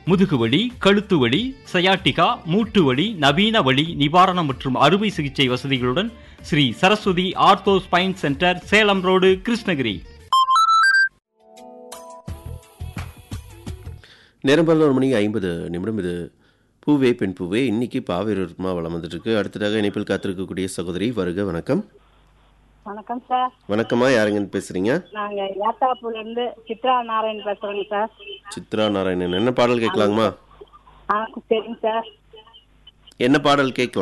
முதுகுவலி கழுத்து வலி சயாட்டிகா மூட்டு வலி நவீன வலி நிவாரணம் மற்றும் அறுவை சிகிச்சை வசதிகளுடன் Shri Saraswati ortho spine centre Salem road Krishnagiri நேரம் பதினோரு மணி ஐம்பது நிமிடம் இது பூவே பெண் பூவே இன்னைக்கு பாவேரூர்மா வளம் வந்துட்டு இருக்கு அடுத்ததாக இணைப்பில் காத்திருக்கக்கூடிய சகோதரி வருக வணக்கம் வணக்கம் சார் வணக்கமா யாருங்கன்னு பேசுறீங்க நாங்க ஏத்தாப்பூர்ல இருந்து சித்ரா நாராயண் பேசுறோங்க சார் சித்ரா நாராயணன் என்ன பாடல் கேட்கலாங்கம்மா ஆ சரிங்க சார் என்ன பாடல் கேட்கலாம்